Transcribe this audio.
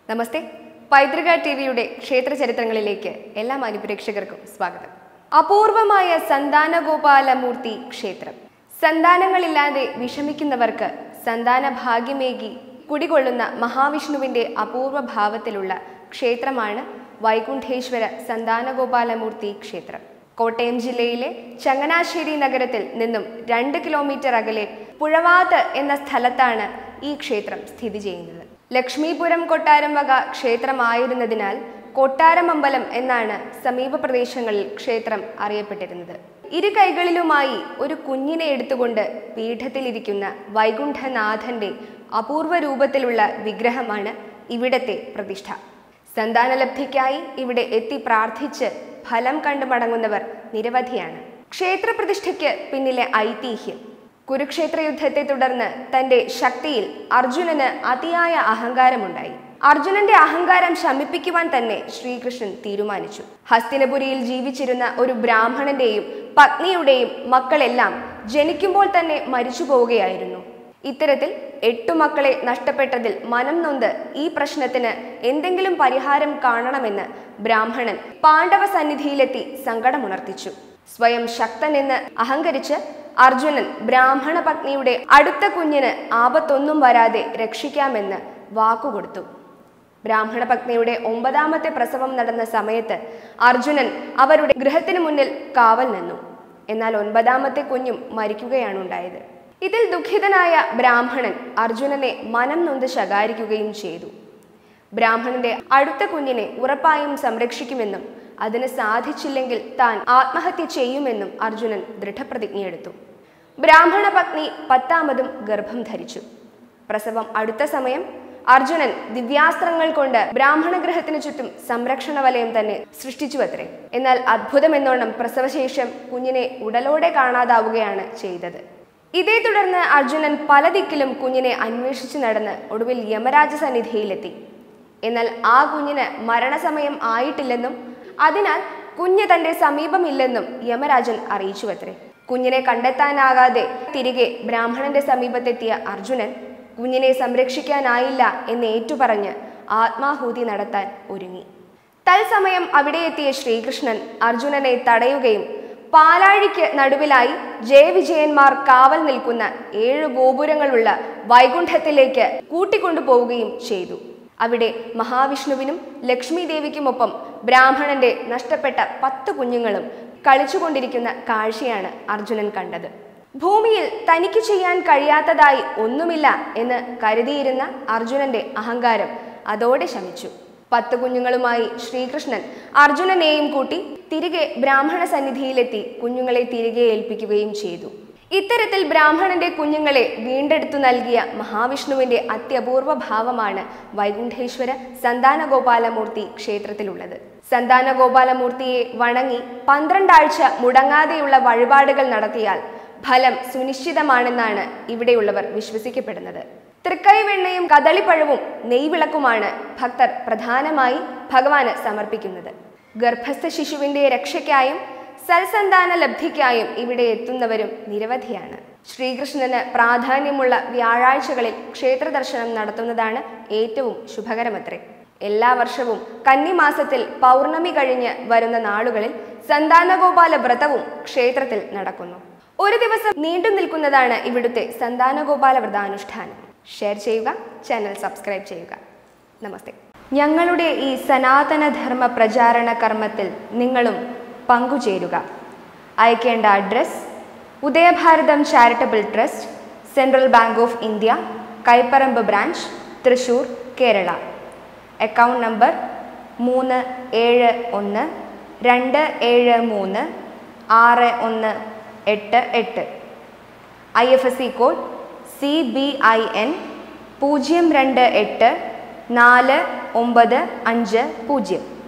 നമസ്തേ പൈതൃക ടി വിയുടെ ക്ഷേത്ര ചരിത്രങ്ങളിലേക്ക് എല്ലാ മാന്യപ്രേക്ഷകർക്കും സ്വാഗതം അപൂർവമായ സന്താനഗോപാലമൂർത്തി ക്ഷേത്രം സന്താനങ്ങളില്ലാതെ വിഷമിക്കുന്നവർക്ക് സന്താന ഭാഗ്യമേകി കുടികൊള്ളുന്ന മഹാവിഷ്ണുവിന്റെ അപൂർവ ഭാവത്തിലുള്ള ക്ഷേത്രമാണ് വൈകുണ്ഠേശ്വര സന്താനഗോപാലമൂർത്തി ക്ഷേത്രം കോട്ടയം ജില്ലയിലെ ചങ്ങനാശ്ശേരി നഗരത്തിൽ നിന്നും രണ്ട് കിലോമീറ്റർ അകലെ പുഴവാത്ത് എന്ന സ്ഥലത്താണ് ഈ ക്ഷേത്രം സ്ഥിതി ചെയ്യുന്നത് ലക്ഷ്മീപുരം കൊട്ടാരം വക ക്ഷേത്രമായിരുന്നതിനാൽ കൊട്ടാരമമ്പലം എന്നാണ് സമീപ പ്രദേശങ്ങളിൽ ക്ഷേത്രം അറിയപ്പെട്ടിരുന്നത് ഇരു കൈകളിലുമായി ഒരു കുഞ്ഞിനെ എടുത്തുകൊണ്ട് പീഠത്തിലിരിക്കുന്ന വൈകുണ്ഠനാഥന്റെ അപൂർവ രൂപത്തിലുള്ള വിഗ്രഹമാണ് ഇവിടത്തെ പ്രതിഷ്ഠ സന്താനലബ്ധിക്കായി ഇവിടെ എത്തി പ്രാർത്ഥിച്ച് ഫലം കണ്ടു മടങ്ങുന്നവർ നിരവധിയാണ് ക്ഷേത്രപ്രതിഷ്ഠയ്ക്ക് പിന്നിലെ ഐതിഹ്യം കുരുക്ഷേത്ര യുദ്ധത്തെ തുടർന്ന് തന്റെ ശക്തിയിൽ അർജുനന് അതിയായ അഹങ്കാരമുണ്ടായി അർജുനന്റെ അഹങ്കാരം ശമിപ്പിക്കുവാൻ തന്നെ ശ്രീകൃഷ്ണൻ തീരുമാനിച്ചു ഹസ്തിനപുരിയിൽ ജീവിച്ചിരുന്ന ഒരു ബ്രാഹ്മണന്റെയും പത്നിയുടെയും മക്കളെല്ലാം ജനിക്കുമ്പോൾ തന്നെ മരിച്ചു പോവുകയായിരുന്നു ഇത്തരത്തിൽ എട്ടു മക്കളെ നഷ്ടപ്പെട്ടതിൽ മനം നൊന്ത് ഈ പ്രശ്നത്തിന് എന്തെങ്കിലും പരിഹാരം കാണണമെന്ന് ബ്രാഹ്മണൻ പാണ്ഡവ സന്നിധിയിലെത്തി സങ്കടമുണർത്തിച്ചു സ്വയം ശക്തനെന്ന് അഹങ്കരിച്ച് അർജുനൻ ബ്രാഹ്മണ പത്നിയുടെ അടുത്ത കുഞ്ഞിന് ആപത്തൊന്നും വരാതെ രക്ഷിക്കാമെന്ന് വാക്കുകൊടുത്തു ബ്രാഹ്മണ പത്നിയുടെ ഒമ്പതാമത്തെ പ്രസവം നടന്ന സമയത്ത് അർജുനൻ അവരുടെ ഗൃഹത്തിനു മുന്നിൽ കാവൽ നിന്നു എന്നാൽ ഒൻപതാമത്തെ കുഞ്ഞും മരിക്കുകയാണ് ഉണ്ടായത് ഇതിൽ ദുഃഖിതനായ ബ്രാഹ്മണൻ അർജുനനെ മനം നൊന്ത് ശകാരിക്കുകയും ചെയ്തു ബ്രാഹ്മണന്റെ അടുത്ത കുഞ്ഞിനെ ഉറപ്പായും സംരക്ഷിക്കുമെന്നും അതിന് സാധിച്ചില്ലെങ്കിൽ താൻ ആത്മഹത്യ ചെയ്യുമെന്നും അർജുനൻ ദൃഢപ്രതിജ്ഞയെടുത്തു ബ്രാഹ്മണ പത്നി പത്താമതും ഗർഭം ധരിച്ചു പ്രസവം അടുത്ത സമയം അർജുനൻ ദിവ്യാസ്ത്രങ്ങൾ കൊണ്ട് ബ്രാഹ്മണ ഗ്രഹത്തിനു ചുറ്റും സംരക്ഷണ വലയം തന്നെ സൃഷ്ടിച്ചുവത്രേ എന്നാൽ അത്ഭുതമെന്നോണം പ്രസവശേഷം കുഞ്ഞിനെ ഉടലോടെ കാണാതാവുകയാണ് ചെയ്തത് ഇതേ തുടർന്ന് അർജുനൻ പല ദിക്കിലും കുഞ്ഞിനെ അന്വേഷിച്ചു നടന്ന് ഒടുവിൽ യമരാജ സന്നിധിയിലെത്തി എന്നാൽ ആ കുഞ്ഞിന് മരണസമയം ആയിട്ടില്ലെന്നും അതിനാൽ കുഞ്ഞ് തന്റെ സമീപമില്ലെന്നും യമരാജൻ അറിയിച്ചുവത്രേ കുഞ്ഞിനെ കണ്ടെത്താനാകാതെ തിരികെ ബ്രാഹ്മണന്റെ സമീപത്തെത്തിയ അർജുനൻ കുഞ്ഞിനെ സംരക്ഷിക്കാനായില്ല എന്ന് ഏറ്റുപറഞ്ഞ് ആത്മാഹൂതി നടത്താൻ ഒരുങ്ങി തത്സമയം അവിടെ എത്തിയ ശ്രീകൃഷ്ണൻ അർജുനനെ തടയുകയും പാലാഴിക്ക് നടുവിലായി ജയവിജയന്മാർ കാവൽ നിൽക്കുന്ന ഏഴ് ഗോപുരങ്ങളുള്ള വൈകുണ്ഠത്തിലേക്ക് കൂട്ടിക്കൊണ്ടുപോവുകയും ചെയ്തു അവിടെ മഹാവിഷ്ണുവിനും ലക്ഷ്മി ദേവിക്കുമൊപ്പം ബ്രാഹ്മണന്റെ നഷ്ടപ്പെട്ട പത്ത് കുഞ്ഞുങ്ങളും കളിച്ചുകൊണ്ടിരിക്കുന്ന കാഴ്ചയാണ് അർജുനൻ കണ്ടത് ഭൂമിയിൽ തനിക്ക് ചെയ്യാൻ കഴിയാത്തതായി ഒന്നുമില്ല എന്ന് കരുതിയിരുന്ന അർജുനന്റെ അഹങ്കാരം അതോടെ ശമിച്ചു പത്ത് കുഞ്ഞുങ്ങളുമായി ശ്രീകൃഷ്ണൻ അർജുനനെയും കൂട്ടി തിരികെ ബ്രാഹ്മണ സന്നിധിയിലെത്തി കുഞ്ഞുങ്ങളെ തിരികെ ഏൽപ്പിക്കുകയും ചെയ്തു ഇത്തരത്തിൽ ബ്രാഹ്മണന്റെ കുഞ്ഞുങ്ങളെ വീണ്ടെടുത്തു നൽകിയ മഹാവിഷ്ണുവിന്റെ അത്യപൂർവ ഭാവമാണ് വൈകുണ്ഠേശ്വര സന്താനഗോപാലമൂർത്തി ക്ഷേത്രത്തിലുള്ളത് സന്താനഗോപാലമൂർത്തിയെ വണങ്ങി പന്ത്രണ്ടാഴ്ച മുടങ്ങാതെയുള്ള വഴിപാടുകൾ നടത്തിയാൽ ഫലം സുനിശ്ചിതമാണെന്നാണ് ഇവിടെയുള്ളവർ വിശ്വസിക്കപ്പെടുന്നത് തൃക്കൈവെണ്ണയും കദളിപ്പഴവും നെയ്വിളക്കുമാണ് ഭക്തർ പ്രധാനമായി ഭഗവാന് സമർപ്പിക്കുന്നത് ഗർഭസ്ഥ ശിശുവിന്റെ രക്ഷയ്ക്കായും സൽസന്താന ലബ്ധിക്കായും ഇവിടെ എത്തുന്നവരും നിരവധിയാണ് ശ്രീകൃഷ്ണന് പ്രാധാന്യമുള്ള വ്യാഴാഴ്ചകളിൽ ക്ഷേത്ര ദർശനം നടത്തുന്നതാണ് ഏറ്റവും ശുഭകരമത്രേ എല്ലാ വർഷവും കന്നിമാസത്തിൽ പൗർണമി കഴിഞ്ഞ് വരുന്ന നാളുകളിൽ സന്താനഗോപാല വ്രതവും ക്ഷേത്രത്തിൽ നടക്കുന്നു ഒരു ദിവസം നീണ്ടു നിൽക്കുന്നതാണ് ഇവിടുത്തെ സന്താനഗോപാല വ്രതാനുഷ്ഠാനം ഷെയർ ചെയ്യുക ചാനൽ സബ്സ്ക്രൈബ് ചെയ്യുക നമസ്തേ ഞങ്ങളുടെ ഈ സനാതന ധർമ്മ പ്രചാരണ കർമ്മത്തിൽ നിങ്ങളും പങ്കുചേരുക അയക്കേണ്ട address Udayabharatham charitable trust Central Bank of India Kaiparambu branch Thrissur Kerala account number മൂന്ന് ഏഴ് ഒന്ന് രണ്ട് ഏഴ് മൂന്ന് ആറ് ഒന്ന് എട്ട് എട്ട് I F S C code C B I N പൂജ്യം രണ്ട് എട്ട് നാല് ഒമ്പത് അഞ്ച് പൂജ്യം